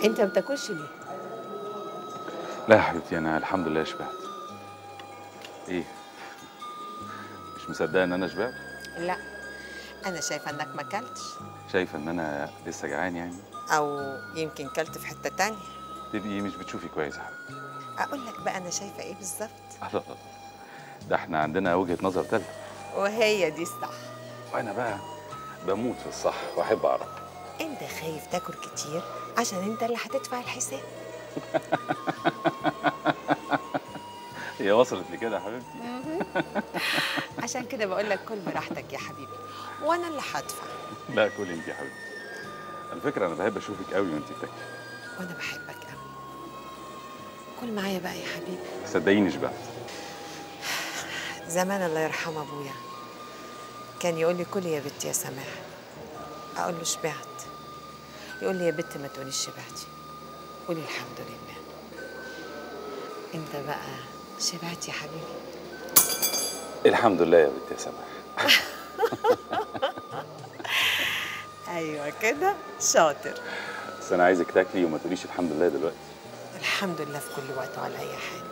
انت ما بتاكلش ليه لا يا حبيبتي انا الحمد لله شبعت ايه مش مصدقه ان انا شبعت لا انا شايفه انك ما اكلتش شايفه ان انا لسه جعان يعني او يمكن كلت في حته تانية تبقي مش بتشوفي كويس يا حبيبتي اقول لك بقى انا شايفه ايه بالظبط الله الله ده احنا عندنا وجهه نظر تالته وهي دي الصح وانا بقى بموت في الصح واحب اعرف انت خايف تاكل كتير عشان انت اللي هتدفع الحساب هي وصلت لكده يا حبيبتي عشان كده بقول لك كل براحتك يا حبيبي وانا اللي هدفع لا كلي انت يا حبيبتي على فكره انا بحب اشوفك قوي وانت بتاكلي وانا بحبك قوي كل معايا بقى يا حبيبي صدقيني شبعت زمان الله يرحم ابويا كان يقول لي كلي يا بنتي يا سماح اقول له شبعت يقول لي يا بنت ما تقوليش شبعتي قولي الحمد لله انت بقى شبعت يا حبيبي الحمد لله يا بنت يا سماح ايوه كده شاطر بس انا عايزك تاكلي وما تقوليش الحمد لله دلوقتي الحمد لله في كل وقت وعلى اي حال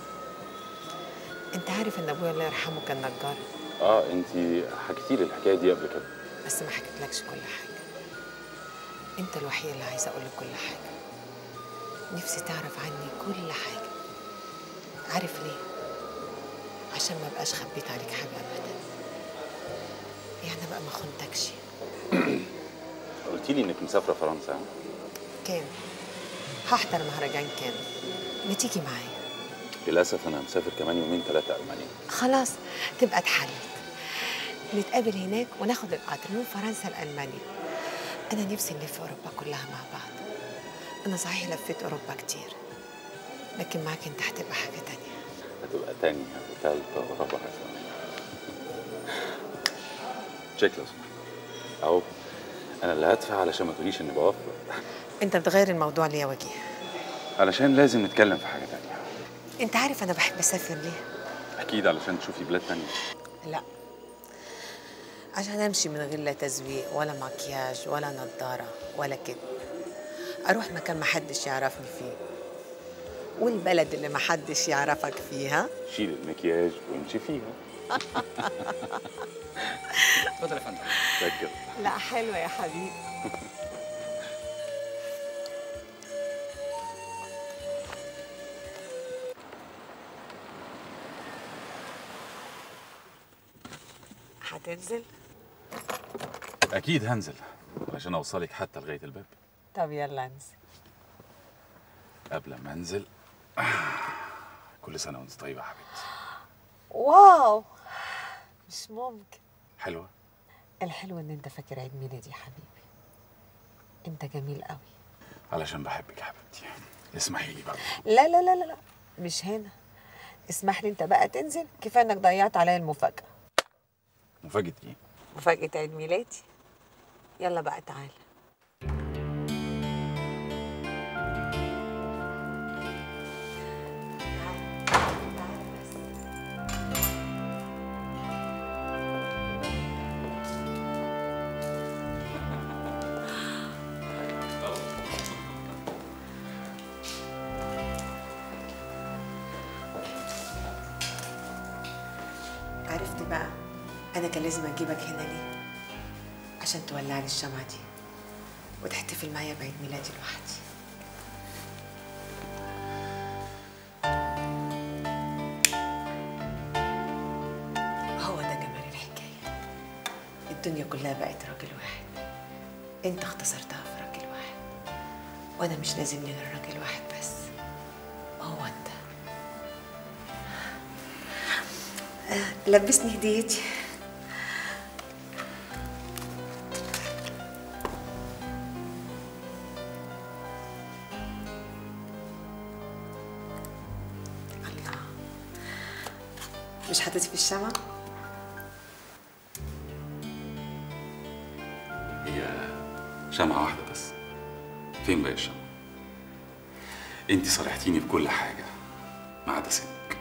انت عارف ان ابويا الله يرحمه كان نجار اه انت حكيتي لي الحكايه دي قبل كده بس ما حكيتلكش كل حاجه انت الوحيد اللي عايزه اقول لك كل حاجه نفسي تعرف عني كل حاجه عارف ليه عشان ما بقاش خبيت عليك حاجه ابدا يعني بقى ما خنتكش قلتي لي انك مسافره فرنسا ها؟ كان هحضر مهرجان كان ما تيجي معايا للاسف انا مسافر كمان يومين ثلاثه المانيا خلاص تبقى اتحلت نتقابل هناك وناخد القطر من فرنسا لألمانيا أنا نفسي نلف أوروبا كلها مع بعض أنا صحيح لفيت أوروبا كتير لكن معاك أنت هتبقى حاجة تانية هتبقى تانية وتالتة ورابعة كمان تشيك لو سمحت اهو انا اللي هدفع علشان ما تقوليش اني بوفر أنت بتغير الموضوع ليه يا وجيه علشان لازم نتكلم في حاجه تانية أنت عارف أنا بحب أسافر ليه؟ اكيد علشان تشوفي بلاد تانية لا عشان أمشي من غير لا تزويق ولا مكياج ولا نظارة ولا كده أروح مكان محدش يعرفني فيه والبلد اللي محدش يعرفك فيها شيل المكياج وامشي فيها اتفضل يا فندم فاكر لا حلوة يا حبيبي هتنزل؟ اكيد هنزل علشان اوصلك حتى لغايه الباب طب يلا انزل قبل ما انزل كل سنه وانت طيبه يا حبيبتي واو مش ممكن حلوه الحلو ان انت فاكر عيد ميلادي يا حبيبي انت جميل قوي علشان بحبك يا حبيبتي اسمحي لي بقى لا لا لا لا لا مش هنا اسمح لي انت بقى تنزل كفايه انك ضيعت عليا المفاجاه مفاجاه ايه مفاجاه عيد ميلادي يلا بقى تعالى عرفت بقى انا كان لازم اجيبك هنا ليه عشان تولع لي الشمعة دي وتحتفل معايا بعيد ميلادي لوحدي هو ده جمال الحكاية الدنيا كلها بقت راجل واحد انت اختصرتها في راجل واحد وانا مش لازم غير راجل واحد بس هو انت آه، لبسني هديتي الله مش هتطفي الشمع؟ هي شمعة واحدة بس فين باقي الشمعة؟ انت صالحتيني بكل حاجة ما عدا سنك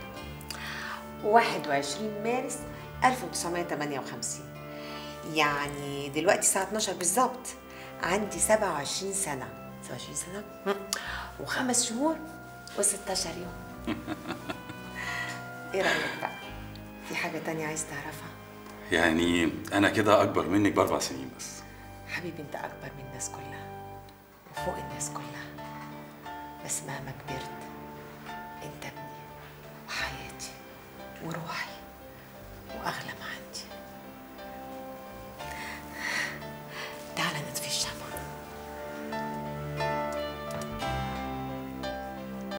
21 مارس 1958 يعني دلوقتي الساعة 12 بالظبط عندي 27 سنة 27 سنة وخمس شهور و16 يوم ايه رأيك بقى؟ في حاجة تانية عايز تعرفها؟ يعني انا كده اكبر منك باربع سنين بس حبيبي انت اكبر من الناس كلها وفوق الناس كلها بس مهما كبرت انت ابني وحياتي وروحي واغلى ما